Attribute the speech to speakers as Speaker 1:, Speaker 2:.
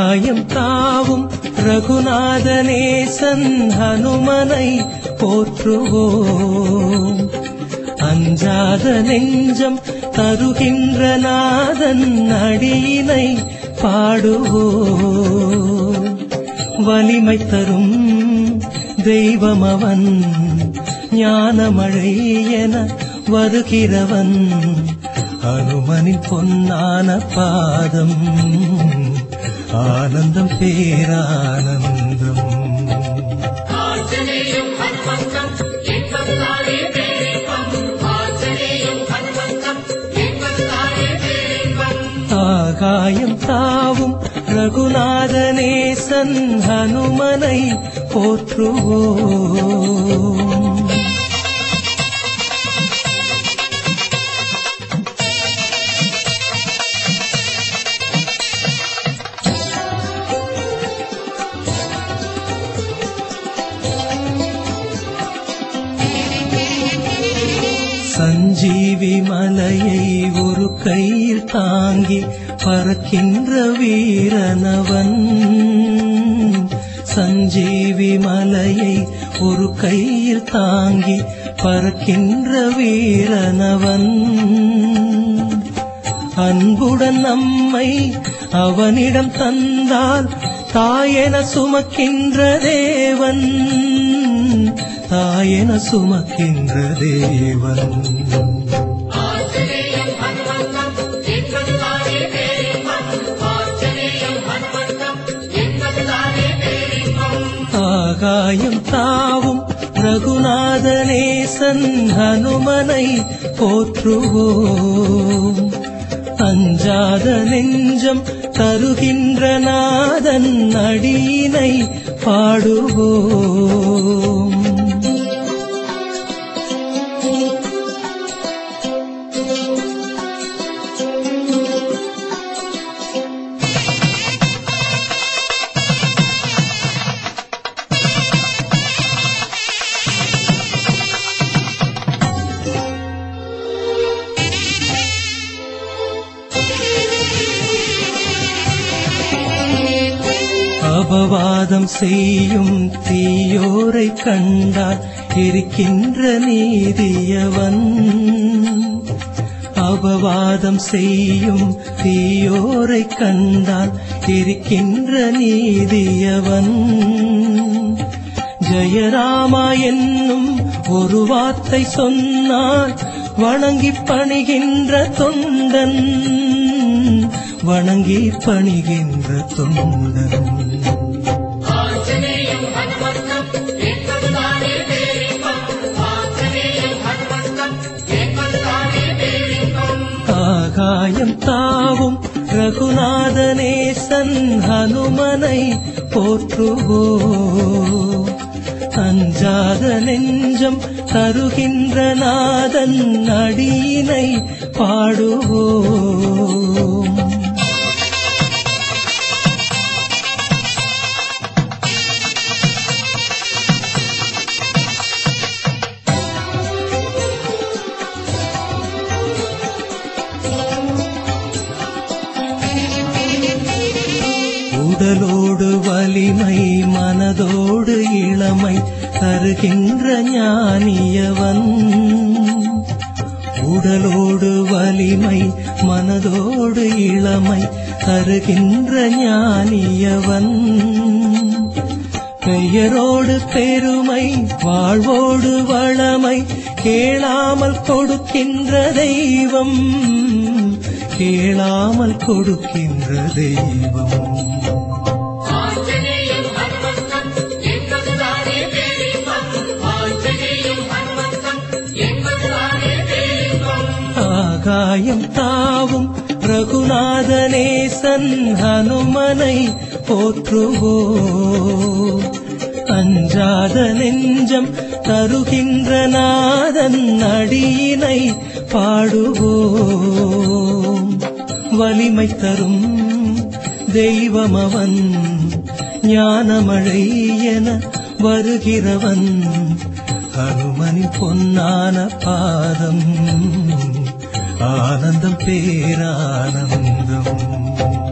Speaker 1: ஆகாயம் தாவும் ரகுநாதனேசன் ஹனுமனை போற்றுவோம் அஞ்சாத நெஞ்சம் தருகின்ற நாதன் அடியினை பாடுவோம் வலிமை தரும் தெய்வம் அவன் ஞானமழை என வருகிறவன் அனுமனின் பொன்னான பாதம் ஆனந்தம் பேரானந்தம்
Speaker 2: ஆஞ்சநேயம் ஹனுமந்தம் என்பதுதானே பேரின்பம் ஆஞ்சநேயம் ஹனுமந்தம் என்பதுதானே பேரின்பம்
Speaker 1: ஆகாயம் தாவும் ரகுநாதனேசன் ஹனுமனை போற்றுவோம் சஞ்சீவி மலையை ஒரு கையில் தாங்கி பறக்கின்ற வீரனவன் சஞ்சீவி மலையை ஒரு கையில் தாங்கி பறக்கின்ற வீரனவன் அன்புடன் நம்மை அவனிடம் தந்தால் தாயென சுமக்கின்ற தேவன் தாயென சுமக்கின்ற தேவன்
Speaker 2: ஆஞ்சநேயம் ஹனுமந்தம் என்பதுதானே பேரின்பம் ஆஞ்சநேயம் ஹனுமந்தம் என்பதுதானே பேரின்பம்
Speaker 1: ஆகாயம் தாவும் ரகுநாதனேசன் ஹனுமனை போற்றுவோம் அஞ்சாத நெஞ்சம் தருகின்ற நாதன் அடியினை பாடுவோம் அபவாதம் செய்யும் தீயோரை கண்டால் இருக்கின்ற நீதியவன் அபவாதம் செய்யும் தீயோரை கண்டால் இருக்கின்ற நீதியவன் ஜெயராமா என்னும் ஒரு வார்த்தை சொன்னால் வணங்கி பணிகின்ற தொண்டன் வணங்கி பணிகின்ற தொண்டன்
Speaker 2: ஆஞ்சநேயம் ஹனுமந்தம் என்பதுதானே பேரின்பம் ஆஞ்சநேயம் ஹனுமந்தம் என்பதுதானே பேரின்பம்
Speaker 1: ஆகாயம் தாவும் ரகுநாதனேசன் ஹனுமனை போற்றுவோம் அஞ்சாத நெஞ்சம் தருகின்ற நாதன் அடியினை பாடுவோம் உடலோடு வலிமை மனதோடு இளமை தருகின்ற ஞானியவன் உடலோடு வலிமை மனதோடு இளமை தருகின்ற ஞானியவன் பெயரோடு பெருமை வாழ்வோடு வளமை கேளாமல் கொடுக்கின்ற தெய்வம் கேளாமல் கொடுக்கின்ற தெய்வம்
Speaker 2: ஆஞ்சநேயம் ஹனுமந்தம் என்பதுதானே பேரின்பம் ஆஞ்சநேயம் ஹனுமந்தம் என்பதுதானே பேரின்பம்
Speaker 1: ஆகாயம் தாவும் ரகுநாதனேசன் ஹனுமனை போற்றுவோம் அஞ்சாத நெஞ்சம் தருகின்ற நாதன் அடியினை பாடுவோம் வலிமை தரும் தெய்வமவன் ஞானமழை என வருகிறவன் ஹனுமனின் பொன்னான பாதம் ஆனந்தம் பேரானந்தம்